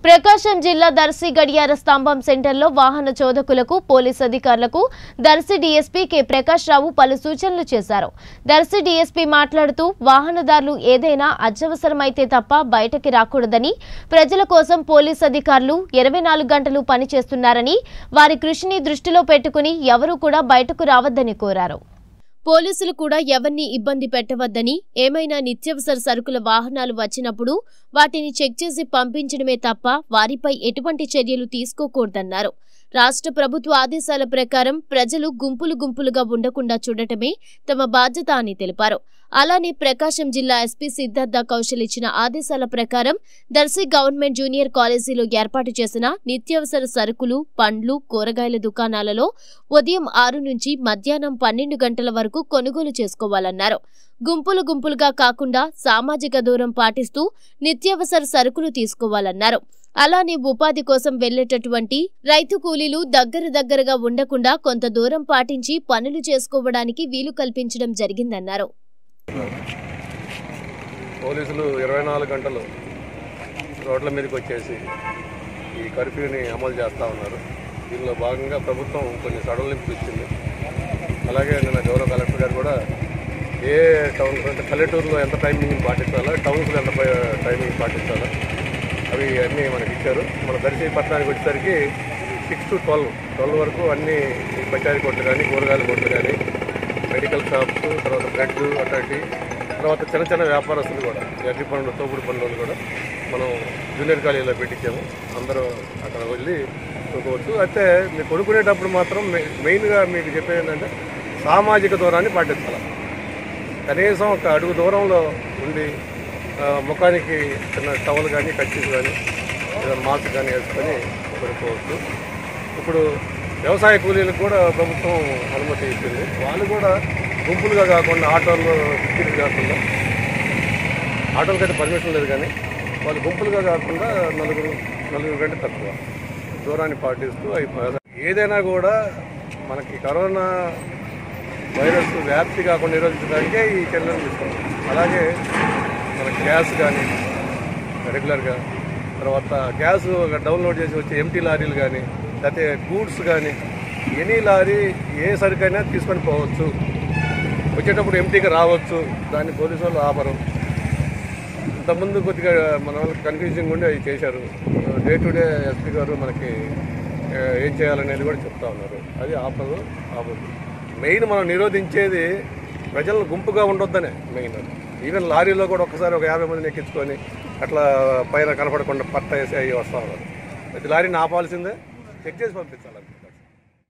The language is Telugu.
ప్రకాశం జిల్లా దర్శి గడియార స్తంభం సెంటర్లో వాహన చోదకులకు పోలీస్ అధికారులకు దర్శి డీఎస్పీ కె ప్రకాష్ రావు పలు సూచనలు చేశారు దర్శి డీఎస్పీ మాట్లాడుతూ వాహనదారులు ఏదైనా అత్యవసరమైతే తప్ప బయటకి రాకూడదని ప్రజల కోసం పోలీస్ అధికారులు ఇరవై నాలుగు గంటలు పనిచేస్తున్నారని వారి కృషిని దృష్టిలో పెట్టుకుని ఎవరూ కూడా బయటకు రావద్దని కోరారు పోలీసులు కూడా ఎవరిని ఇబ్బంది పెట్టవద్దని ఏమైనా నిత్యావసర సరుకుల వాహనాలు వచ్చినప్పుడు వాటిని చెక్ చేసి పంపించడమే తప్ప వారిపై ఎటువంటి చర్యలు తీసుకోకూడదన్నారు రాష్ట్ర ప్రభుత్వ ఆదేశాల ప్రకారం ప్రజలు గుంపులు గుంపులుగా ఉండకుండా చూడటమే తమ బాధ్యత అని తెలిపారు అలానే ప్రకాశం జిల్లా ఎస్పీ సిద్ధార్థ కౌశల్ ఇచ్చిన ఆదేశాల ప్రకారం దర్శి గవర్నమెంట్ జూనియర్ కాలేజీలో ఏర్పాటు చేసిన నిత్యావసర సరుకులు పండ్లు కూరగాయల దుకాణాలలో ఉదయం ఆరు నుంచి మధ్యాహ్నం పన్నెండు గంటల వరకు కొనుగోలు చేసుకోవాలన్నారు గుంపులు గుంపులుగా కాకుండా సామాజిక దూరం పాటిస్తూ నిత్యావసర సరుకులు తీసుకోవాలన్నారు అలానే ఉపాధి కోసం వెళ్లేటటువంటి రైతు కూలీలు దగ్గర దగ్గరగా ఉండకుండా కొంత దూరం పాటించి పనులు చేసుకోవడానికి వీలు కల్పించడం జరిగిందన్నారు పోలీసులు ఇరవై నాలుగు గంటలు రోడ్ల మీదకి వచ్చేసి ఈ కర్ఫ్యూని అమలు చేస్తూ ఉన్నారు దీనిలో భాగంగా ప్రభుత్వం కొన్ని సడలింపులు ఇచ్చింది అలాగే నిన్న గౌరవ కలెక్టర్ గారు కూడా ఏ టౌన్ అంటే పల్లెటూరులో ఎంత టైమింగ్ పాటించాలో టౌన్స్లో ఎంత ప- టైమింగ్ పాటించాలో అవి అన్నీ మనకి ఇచ్చారు మన దర్శి పట్టణానికి వచ్చేసరికి సిక్స్ టు ట్వెల్వ్ ట్వెల్వ్ వరకు అన్ని ఈ పచారీ కొట్లు కానీ కూరగాయల కొట్లు కానీ మెడికల్ షాప్స్ తర్వాత బ్రెడ్ అట్లాంటి తర్వాత చిన్న చిన్న వ్యాపారస్తులు కూడా అగ్గి పనులు తోపుడు పనులు కూడా మనం జూనియర్ కాలేజీలో పెట్టించాము అందరూ అక్కడ వెళ్ళి చూసుకోవచ్చు అయితే మీరు కొనుక్కునేటప్పుడు మాత్రం మె- మెయిన్గా మీకు చెప్పేది ఏంటంటే సామాజిక దూరాన్ని పాటించాలి కనీసం ఒక అడుగు దూరంలో ఉండి ఆ, ముఖానికి చిన్న టవల్ కానీ కచ్చీలు కానీ లేదా మాస్క్ కానీ వేసుకొని కొనుక్కోవచ్చు ఇప్పుడు వ్యవసాయ కూలీలకు కూడా ప్రభుత్వం అనుమతి ఇచ్చింది వాళ్ళు కూడా గుంపులుగా కాకుండా ఆటోల్లో ఫిఫ్టీలు కాకుండా ఆటోలకైతే పర్మిషన్ లేదు కానీ వాళ్ళు గుంపులుగా కాకుండా నలుగురు నలుగురు కంటే తక్కువ దూరాన్ని పాటిస్తూ అవి ఏదైనా కూడా మనకి కరోనా వైరస్ వ్యాప్తి కాకుండా నిరోధించడానికే ఈ చర్యలను తీసుకున్నాం అలాగే మన గ్యాస్ కానీ రెగ్యులర్గా తర్వాత గ్యాస్ డౌన్లోడ్ చేసి వచ్చే ఎంటీ లారీలు కానీ లేకపోతే గూడ్స్ కానీ ఎనీ లారీ ఏ సరుకైనా తీసుకొని పోవచ్చు వచ్చేటప్పుడు ఎంటీగా రావచ్చు దాన్ని పోలీసు వాళ్ళు ఆపరు ఇంతకుముందు కొద్దిగా మన వాళ్ళకి కన్ఫ్యూజింగ్ ఉండి అవి చేశారు డే టు డే ఎస్పీ గారు మనకి ఆ, ఏం చేయాలనేది కూడా చెప్తా ఉన్నారు అది ఆపదు ఆపదు మెయిన్ మనం నిరోధించేది ప్రజలను గుంపుగా ఉండొద్దనే మెయిన్ ఈవెన్ లారీలో కూడా ఒకసారి ఒక యాభై మందిని ఎక్కించుకొని అట్లా పైన కనపడకుండా పట్ట వేసి అవి వస్తూ ఉన్నారు ప్రతి లారీని ఆపాల్సిందే చెక్ చేసి పంపించాలి